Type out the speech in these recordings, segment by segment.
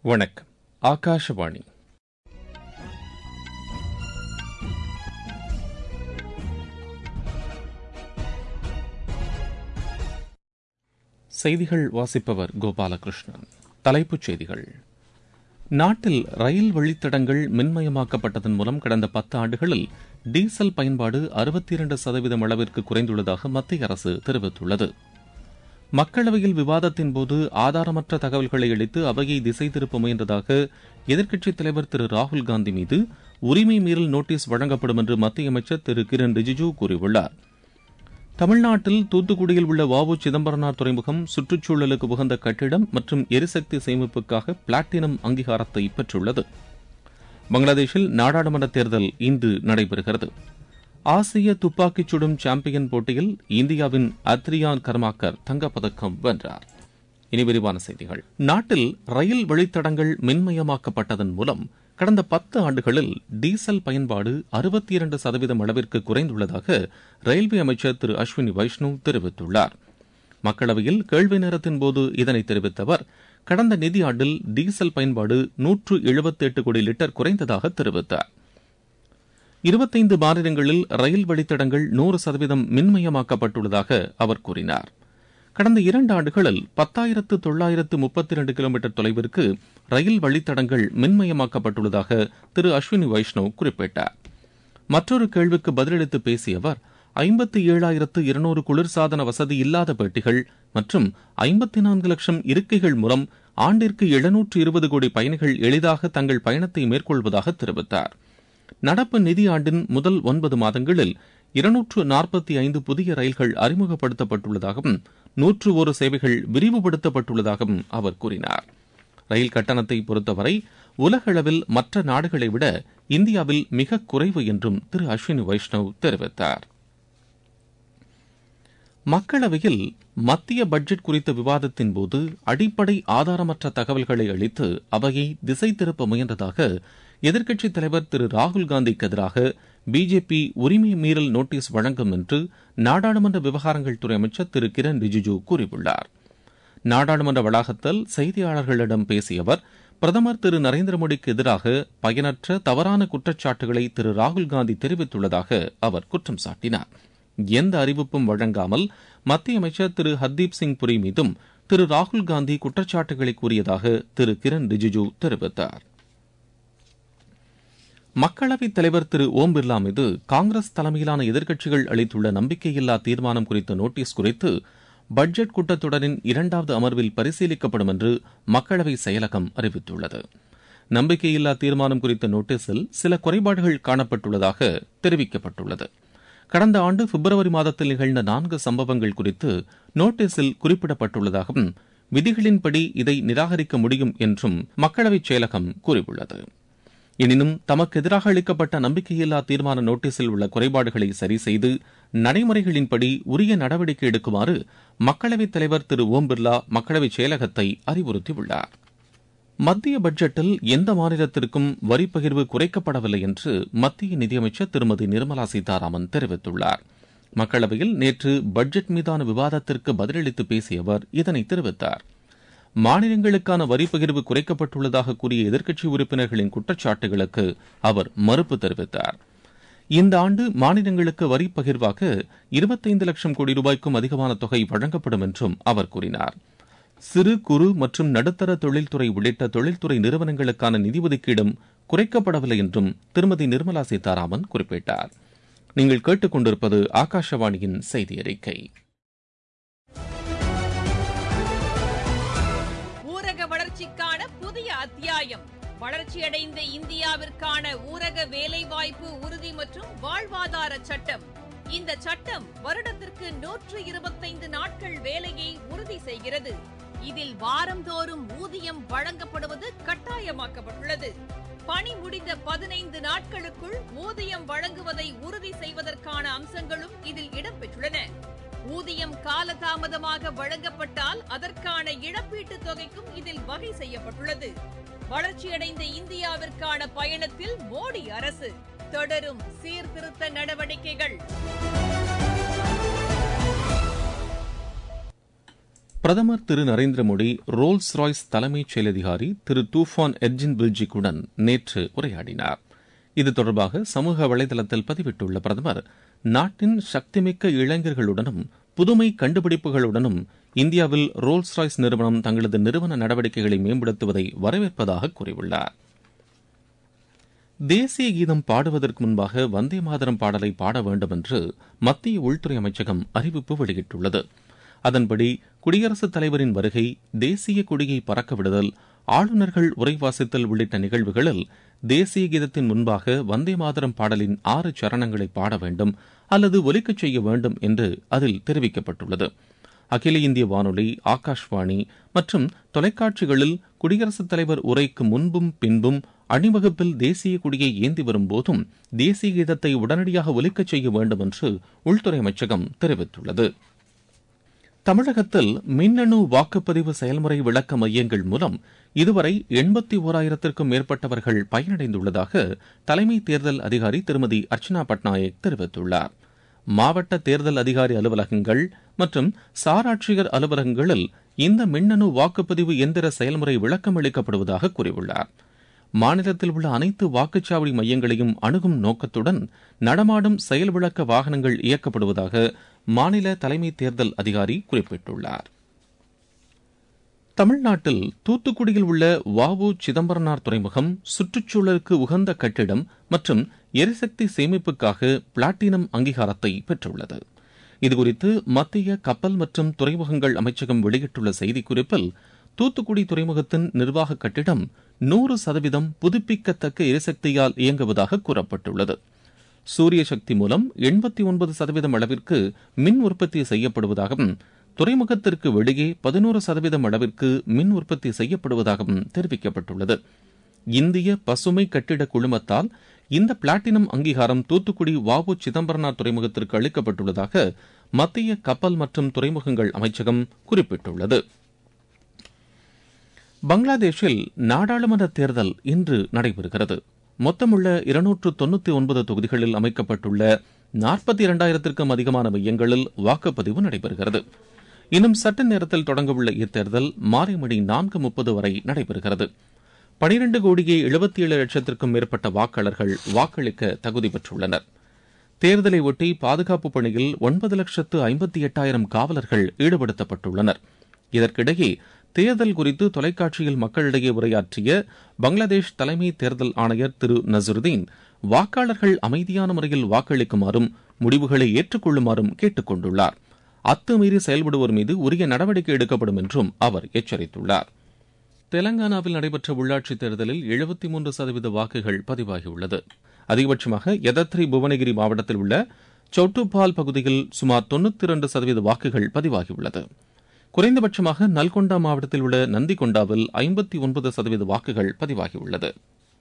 வணக்கம் ஆகாஷவாணி செய்திகள் வாசிப்பவர் கோபாலகிருஷ்ணன் தலைப்புச் செய்திகள் நாட்டில் ரயில் வழித்தடங்கள் மின்மயமாக்கப்பட்டதன் மூலம் கடந்த பத்து ஆண்டுகளில் டீசல் பயன்பாடு அறுபத்தி இரண்டு சதவீதம் அளவிற்கு குறைந்துள்ளதாக மத்திய அரசு தெரிவித்துள்ளது மக்களவையில் விவாதத்தின் போது ஆதாரமற்ற தகவல்களை அளித்து அவையை திசை திருப்ப முயன்றதாக எதிர்க்கட்சித் தலைவர் திரு ராகுல் காந்தி மீது உரிமை மீறல் நோட்டீஸ் வழங்கப்படும் என்று மத்திய அமைச்சர் திரு கிரண் ரிஜிஜூ கூறியுள்ளார் தமிழ்நாட்டில் தூத்துக்குடியில் உள்ள வாவு சிதம்பரனார் துறைமுகம் சுற்றுச்சூழலுக்கு உகந்த கட்டிடம் மற்றும் எரிசக்தி சேமிப்புக்காக பிளாட்டினம் அங்கீகாரத்தை பெற்றுள்ளது பங்களாதேஷில் நாடாளுமன்ற தேர்தல் இன்று நடைபெறுகிறது ஆசிய துப்பாக்கிச் சுடும் சாம்பியன் போட்டியில் இந்தியாவின் அத்ரியான் கர்மாக்கர் தங்கப்பதக்கம் வென்றார் இனி விரிவான செய்திகள் நாட்டில் ரயில் வழித்தடங்கள் மின்மயமாக்கப்பட்டதன் மூலம் கடந்த பத்து ஆண்டுகளில் டீசல் பயன்பாடு அறுபத்தி இரண்டு சதவீதம் அளவிற்கு குறைந்துள்ளதாக ரயில்வே அமைச்சர் திரு அஸ்வினி வைஷ்ணவ் தெரிவித்துள்ளார் மக்களவையில் கேள்வி நேரத்தின் போது இதனை தெரிவித்த அவர் கடந்த நிதியாண்டில் டீசல் பயன்பாடு நூற்று எழுபத்தி எட்டு கோடி லிட்டர் குறைந்ததாக தெரிவித்தார் இருபத்தைந்து மாநிலங்களில் ரயில் வழித்தடங்கள் நூறு சதவீதம் மின்மயமாக்கப்பட்டுள்ளதாக அவர் கூறினார் கடந்த இரண்டு ஆண்டுகளில் பத்தாயிரத்து தொள்ளாயிரத்து முப்பத்தி இரண்டு கிலோமீட்டர் தொலைவிற்கு ரயில் வழித்தடங்கள் மின்மயமாக்கப்பட்டுள்ளதாக திரு அஸ்வினி வைஷ்ணவ் குறிப்பிட்டார் மற்றொரு கேள்விக்கு பதிலளித்து பேசிய அவர் ஐம்பத்தி ஏழாயிரத்து இருநூறு குளிர்சாதன வசதி இல்லாத பெட்டிகள் மற்றும் ஐம்பத்தி நான்கு லட்சம் இருக்கைகள் மூலம் ஆண்டிற்கு எழுநூற்று இருபது கோடி பயணிகள் எளிதாக தங்கள் பயணத்தை மேற்கொள்வதாக தெரிவித்தார் நடப்பு நிதியாண்டின் முதல் ஒன்பது மாதங்களில் இருநூற்று நாற்பத்தி ஐந்து புதிய ரயில்கள் அறிமுகப்படுத்தப்பட்டுள்ளதாகவும் நூற்று ஒரு சேவைகள் விரிவுபடுத்தப்பட்டுள்ளதாகவும் அவர் கூறினார் ரயில் கட்டணத்தை பொறுத்தவரை உலகளவில் மற்ற நாடுகளை விட இந்தியாவில் மிக குறைவு என்றும் திரு அஸ்வினி வைஷ்ணவ் தெரிவித்தார் மக்களவையில் மத்திய பட்ஜெட் குறித்த விவாதத்தின் போது அடிப்படை ஆதாரமற்ற தகவல்களை அளித்து அவையை திசை திருப்ப முயன்றதாக எதிர்க்கட்சித் தலைவர் திரு ராகுல் காந்திக்கு எதிராக பிஜேபி உரிமை மீறல் நோட்டீஸ் வழங்கும் என்று நாடாளுமன்ற விவகாரங்கள் துறை அமைச்சர் திரு கிரண் ரிஜிஜூ கூறியுள்ளார் நாடாளுமன்ற வளாகத்தில் செய்தியாளர்களிடம் பேசிய அவர் பிரதமர் திரு நரேந்திர மோடிக்கு எதிராக பயனற்ற தவறான குற்றச்சாட்டுகளை திரு ராகுல் காந்தி தெரிவித்துள்ளதாக அவர் குற்றம் சாட்டினார் எந்த அறிவிப்பும் வழங்காமல் மத்திய அமைச்சர் திரு ஹர்தீப் சிங் புரி மீதும் திரு ராகுல் காந்தி குற்றச்சாட்டுகளை கூறியதாக திரு கிரண் ரிஜிஜூ தெரிவித்தார் மக்களவைத் தலைவர் திரு ஓம் பிர்லா மீது காங்கிரஸ் தலைமையிலான எதிர்க்கட்சிகள் அளித்துள்ள நம்பிக்கையில்லா தீர்மானம் குறித்த நோட்டீஸ் குறித்து பட்ஜெட் கூட்டத்தொடரின் இரண்டாவது அமர்வில் பரிசீலிக்கப்படும் என்று மக்களவை செயலகம் அறிவித்துள்ளது நம்பிக்கையில்லா தீர்மானம் குறித்த நோட்டீஸில் சில குறைபாடுகள் காணப்பட்டுள்ளதாக தெரிவிக்கப்பட்டுள்ளது கடந்த ஆண்டு பிப்ரவரி மாதத்தில் நிகழ்ந்த நான்கு சம்பவங்கள் குறித்து நோட்டீஸில் குறிப்பிடப்பட்டுள்ளதாகவும் விதிகளின்படி இதை நிராகரிக்க முடியும் என்றும் மக்களவைச் செயலகம் கூறியுள்ளது எனினும் தமக்கு எதிராக அளிக்கப்பட்ட நம்பிக்கையில்லா தீர்மான நோட்டீஸில் உள்ள குறைபாடுகளை சரி செய்து நடைமுறைகளின்படி உரிய நடவடிக்கை எடுக்குமாறு மக்களவைத் தலைவர் திரு ஓம் பிர்லா மக்களவைச் செயலகத்தை அறிவுறுத்தியுள்ளார் மத்திய பட்ஜெட்டில் எந்த மாநிலத்திற்கும் வரி பகிர்வு குறைக்கப்படவில்லை என்று மத்திய நிதியமைச்சர் திருமதி நிர்மலா சீதாராமன் தெரிவித்துள்ளார் மக்களவையில் நேற்று பட்ஜெட் மீதான விவாதத்திற்கு பதிலளித்து பேசிய அவர் இதனை தெரிவித்தார் மாநிலங்களுக்கான வரி பகிர்வு குறைக்கப்பட்டுள்ளதாக கூறிய எதிர்க்கட்சி உறுப்பினர்களின் குற்றச்சாட்டுகளுக்கு அவர் மறுப்பு தெரிவித்தார் இந்த ஆண்டு மாநிலங்களுக்கு வரி பகிர்வாக இருபத்தைந்து லட்சம் கோடி ரூபாய்க்கும் அதிகமான தொகை வழங்கப்படும் என்றும் அவர் கூறினார் சிறு குறு மற்றும் நடுத்தர தொழில்துறை உள்ளிட்ட தொழில்துறை நிறுவனங்களுக்கான நிதி ஒதுக்கீடும் குறைக்கப்படவில்லை என்றும் திருமதி நிர்மலா சீதாராமன் குறிப்பிட்டார் நீங்கள் கேட்டுக்கொண்டிருப்பது ஆகாஷவாணியின் செய்தி அறிக்கை ஊரக வளர்ச்சிக்கான புதிய அத்தியாயம் வளர்ச்சியடைந்த இந்தியாவிற்கான ஊரக வேலைவாய்ப்பு உறுதி மற்றும் வாழ்வாதார சட்டம் இந்த சட்டம் வருடத்திற்கு நூற்று இருபத்தைந்து நாட்கள் வேலையை உறுதி செய்கிறது இதில் வாரந்தோறும் ஊதியம் வழங்கப்படுவது கட்டாயமாக்கப்பட்டுள்ளது பணி முடிந்த பதினைந்து நாட்களுக்குள் ஊதியம் வழங்குவதை உறுதி செய்வதற்கான அம்சங்களும் இதில் இடம்பெற்றுள்ளன ஊதியம் காலதாமதமாக வழங்கப்பட்டால் அதற்கான இழப்பீட்டுத் தொகைக்கும் இதில் வகை செய்யப்பட்டுள்ளது வளர்ச்சியடைந்த இந்தியாவிற்கான பயணத்தில் மோடி அரசு தொடரும் சீர்திருத்த நடவடிக்கைகள் பிரதமர் திரு நரேந்திர மோடி ரோல்ஸ் ராய்ஸ் தலைமைச் செயலதிகாரி திரு தூஃபான் எர்ஜின் பில்ஜிக்குடன் நேற்று உரையாடினார் இது தொடர்பாக சமூக வலைதளத்தில் பதிவிட்டுள்ள பிரதமர் நாட்டின் சக்திமிக்க இளைஞர்களுடனும் புதுமை கண்டுபிடிப்புகளுடனும் இந்தியாவில் ரோல்ஸ் ராய்ஸ் நிறுவனம் தங்களது நிறுவன நடவடிக்கைகளை மேம்படுத்துவதை வரவேற்பதாக கூறியுள்ளார் தேசிய கீதம் பாடுவதற்கு முன்பாக வந்தே மாதரம் பாடலை பாட வேண்டும் என்று மத்திய உள்துறை அமைச்சகம் அறிவிப்பு வெளியிட்டுள்ளது அதன்படி குடியரசுத் தலைவரின் வருகை தேசிய கொடியை பறக்க விடுதல் ஆளுநர்கள் உரை வாசித்தல் உள்ளிட்ட நிகழ்வுகளில் தேசிய கீதத்தின் முன்பாக வந்தே மாதரம் பாடலின் ஆறு சரணங்களை பாட வேண்டும் அல்லது ஒலிக்கச் செய்ய வேண்டும் என்று அதில் தெரிவிக்கப்பட்டுள்ளது அகில இந்திய வானொலி ஆகாஷ்வாணி மற்றும் தொலைக்காட்சிகளில் குடியரசுத் தலைவர் உரைக்கு முன்பும் பின்பும் அணிவகுப்பில் தேசிய கொடியை ஏந்தி வரும்போதும் தேசிய கீதத்தை உடனடியாக ஒலிக்கச் செய்ய வேண்டும் என்று உள்துறை அமைச்சகம் தெரிவித்துள்ளது தமிழகத்தில் மின்னணு வாக்குப்பதிவு செயல்முறை விளக்க மையங்கள் மூலம் இதுவரை எண்பத்தி ஓராயிரத்திற்கும் மேற்பட்டவர்கள் பயனடைந்துள்ளதாக தலைமை தேர்தல் அதிகாரி திருமதி அர்ச்சனா பட்நாயக் தெரிவித்துள்ளார் மாவட்ட தேர்தல் அதிகாரி அலுவலகங்கள் மற்றும் சாராட்சியர் அலுவலகங்களில் இந்த மின்னணு வாக்குப்பதிவு எந்திர செயல்முறை விளக்கம் அளிக்கப்படுவதாக கூறியுள்ளார் மாநிலத்தில் உள்ள அனைத்து வாக்குச்சாவடி மையங்களையும் அணுகும் நோக்கத்துடன் நடமாடும் செயல் விளக்க வாகனங்கள் இயக்கப்படுவதாக மாநில தலைமை தேர்தல் அதிகாரி குறிப்பிட்டுள்ளார் தமிழ்நாட்டில் தூத்துக்குடியில் உள்ள வாவு சிதம்பரனார் துறைமுகம் சுற்றுச்சூழலுக்கு உகந்த கட்டிடம் மற்றும் எரிசக்தி சேமிப்புக்காக பிளாட்டினம் அங்கீகாரத்தை பெற்றுள்ளது இதுகுறித்து மத்திய கப்பல் மற்றும் துறைமுகங்கள் அமைச்சகம் வெளியிட்டுள்ள செய்திக்குறிப்பில் தூத்துக்குடி துறைமுகத்தின் நிர்வாக கட்டிடம் நூறு சதவீதம் புதுப்பிக்கத்தக்க எரிசக்தியால் இயங்குவதாக கூறப்பட்டுள்ளது சூரிய சக்தி மூலம் எண்பத்தி ஒன்பது சதவீதம் அளவிற்கு மின் உற்பத்தி செய்யப்படுவதாகவும் துறைமுகத்திற்கு வெளியே பதினோரு சதவீதம் அளவிற்கு மின் உற்பத்தி செய்யப்படுவதாகவும் தெரிவிக்கப்பட்டுள்ளது இந்திய பசுமை கட்டிட குழுமத்தால் இந்த பிளாட்டினம் அங்கீகாரம் தூத்துக்குடி வாவு சிதம்பரனார் துறைமுகத்திற்கு அளிக்கப்பட்டுள்ளதாக மத்திய கப்பல் மற்றும் துறைமுகங்கள் அமைச்சகம் குறிப்பிட்டுள்ளது பங்களாதேஷில் நாடாளுமன்ற தேர்தல் இன்று நடைபெறுகிறது மொத்தமுள்ள இருநூற்று தொன்னூத்தி ஒன்பது தொகுதிகளில் அமைக்கப்பட்டுள்ள நாற்பத்தி இரண்டாயிரத்திற்கும் அதிகமான மையங்களில் வாக்குப்பதிவு நடைபெறுகிறது இன்னும் சட்ட நேரத்தில் தொடங்கவுள்ள இத்தேர்தல் மாலை மணி நான்கு முப்பது வரை நடைபெறுகிறது பனிரண்டு கோடியே எழுபத்தி ஏழு லட்சத்திற்கும் மேற்பட்ட வாக்காளர்கள் வாக்களிக்க தகுதி பெற்றுள்ளனர் தேர்தலை ஒட்டி பாதுகாப்பு பணியில் ஒன்பது லட்சத்து ஐம்பத்தி எட்டாயிரம் காவலர்கள் ஈடுபடுத்தப்பட்டுள்ளனர் இதற்கிடையே தேர்தல் குறித்து தொலைக்காட்சியில் மக்களிடையே உரையாற்றிய பங்களாதேஷ் தலைமை தேர்தல் ஆணையர் திரு நசருதீன் வாக்காளர்கள் அமைதியான முறையில் வாக்களிக்குமாறும் முடிவுகளை ஏற்றுக்கொள்ளுமாறும் கேட்டுக் கொண்டுள்ளார் அத்துமீறி செயல்படுவோர் மீது உரிய நடவடிக்கை எடுக்கப்படும் என்றும் அவர் எச்சரித்துள்ளார் தெலங்கானாவில் நடைபெற்ற உள்ளாட்சித் தேர்தலில் எழுபத்தி மூன்று சதவீத வாக்குகள் பதிவாகியுள்ளது அதிகபட்சமாக யதத்ரி புவனகிரி மாவட்டத்தில் உள்ள சௌட்டுபால் பகுதியில் சுமார் தொன்னூத்தி இரண்டு சதவீத வாக்குகள் பதிவாகியுள்ளது குறைந்தபட்சமாக நல்கொண்டா மாவட்டத்தில் உள்ள நந்திகொண்டாவில் ஐம்பத்தி ஒன்பது சதவீத வாக்குகள் பதிவாகியுள்ளது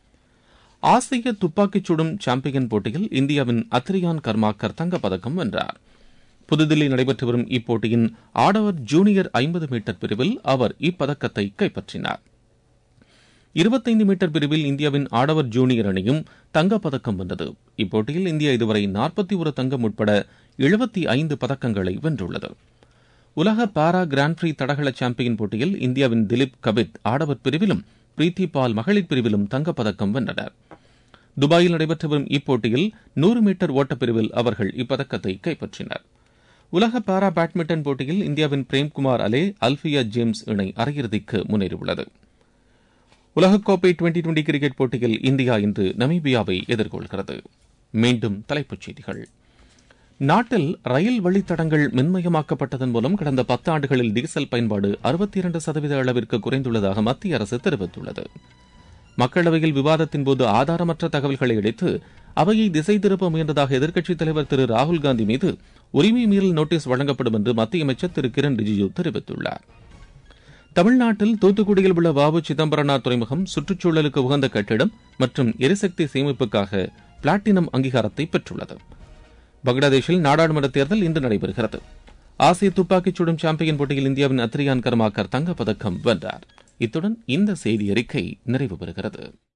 ஆசிய துப்பாக்கிச் சுடும் சாம்பியன் போட்டியில் இந்தியாவின் அத்ரியான் கர்மாக்கர் தங்கப்பதக்கம் வென்றார் புதுதில்லி நடைபெற்று வரும் இப்போட்டியின் ஆடவர் ஜூனியர் ஐம்பது மீட்டர் பிரிவில் அவர் இப்பதக்கத்தை கைப்பற்றினார் இருபத்தைந்து மீட்டர் பிரிவில் இந்தியாவின் ஆடவர் ஜூனியர் அணியும் தங்கப்பதக்கம் வென்றது இப்போட்டியில் இந்தியா இதுவரை நாற்பத்தி ஒரு தங்கம் உட்பட எழுபத்தி ஐந்து பதக்கங்களை வென்றுள்ளது உலக பாரா கிராண்ட் பிரீ தடகள சாம்பியன் போட்டியில் இந்தியாவின் திலீப் கபித் ஆடவர் பிரிவிலும் பிரீத்தி பால் மகளிர் பிரிவிலும் தங்கப்பதக்கம் வென்றனர் துபாயில் நடைபெற்று வரும் இப்போட்டியில் நூறு மீட்டர் ஓட்டப்பிரிவில் அவர்கள் இப்பதக்கத்தை கைப்பற்றினர் உலக பாரா பேட்மிண்டன் போட்டியில் இந்தியாவின் பிரேம்குமார் அலே அல்பியா ஜேம்ஸ் இணை அரையிறுதிக்கு முன்னேறியுள்ளது உலகக்கோப்பை டுவெண்டி டுவெண்டி கிரிக்கெட் போட்டியில் இந்தியா இன்று நமீபியாவை எதிர்கொள்கிறது மீண்டும் தலைப்புச் செய்திகள் நாட்டில் ரயில் வழித்தடங்கள் மின்மயமாக்கப்பட்டதன் மூலம் கடந்த பத்தாண்டுகளில் டீசல் பயன்பாடு அறுபத்தி இரண்டு சதவீத அளவிற்கு குறைந்துள்ளதாக மத்திய அரசு தெரிவித்துள்ளது மக்களவையில் விவாதத்தின் போது ஆதாரமற்ற தகவல்களை அளித்து அவையை திசை திருப்ப முயன்றதாக எதிர்க்கட்சித் தலைவர் திரு ராகுல் காந்தி மீது உரிமை மீறல் நோட்டீஸ் வழங்கப்படும் என்று மத்திய அமைச்சர் திரு கிரண் ரிஜிஜு தெரிவித்துள்ளார் தமிழ்நாட்டில் தூத்துக்குடியில் உள்ள வாவு சிதம்பரனார் துறைமுகம் சுற்றுச்சூழலுக்கு உகந்த கட்டிடம் மற்றும் எரிசக்தி சேமிப்புக்காக பிளாட்டினம் அங்கீகாரத்தை பெற்றுள்ளது பங்களாதேஷில் நாடாளுமன்ற தேர்தல் இன்று நடைபெறுகிறது ஆசிய துப்பாக்கிச் சுடும் சாம்பியன் போட்டியில் இந்தியாவின் அத்ரியான் கர்மாக்கர் தங்கப்பதக்கம் வென்றார் இத்துடன் இந்த செய்தி அறிக்கை நிறைவு பெறுகிறது